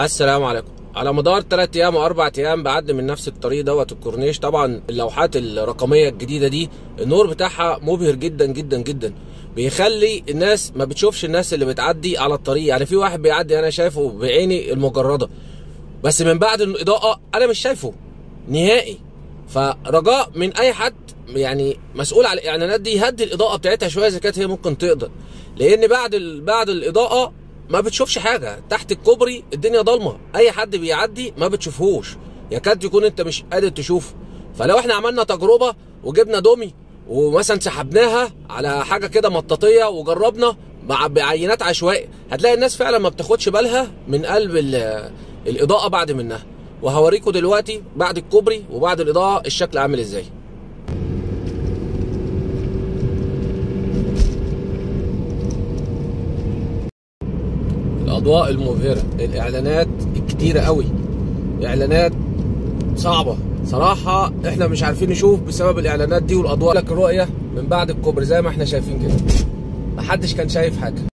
السلام عليكم على مدار 3 ايام واربع ايام بعدي من نفس الطريق دوت الكورنيش طبعا اللوحات الرقميه الجديده دي النور بتاعها مبهر جدا جدا جدا بيخلي الناس ما بتشوفش الناس اللي بتعدي على الطريق يعني في واحد بيعدي انا شايفه بعيني المجرده بس من بعد الاضاءه انا مش شايفه نهائي فرجاء من اي حد يعني مسؤول على الاعلانات دي يهدي الاضاءه بتاعتها شويه اذا كانت هي ممكن تقدر لان بعد ال... بعد الاضاءه ما بتشوفش حاجه تحت الكوبري الدنيا ضلمه اي حد بيعدي ما بتشوفهوش يكاد يكون انت مش قادر تشوفه فلو احنا عملنا تجربه وجبنا دومي ومثلا سحبناها على حاجه كده مطاطيه وجربنا مع بعينات عشوائيه هتلاقي الناس فعلا ما بتاخدش بالها من قلب ال- الاضاءه بعد منها وهوريكم دلوقتي بعد الكوبري وبعد الاضاءه الشكل عامل ازاي الاضواء المبهره الاعلانات الكتيره قوي اعلانات صعبه صراحه احنا مش عارفين نشوف بسبب الاعلانات دي والاضواء لك الرؤيه من بعد الكوبري زي ما احنا شايفين كده محدش كان شايف حاجه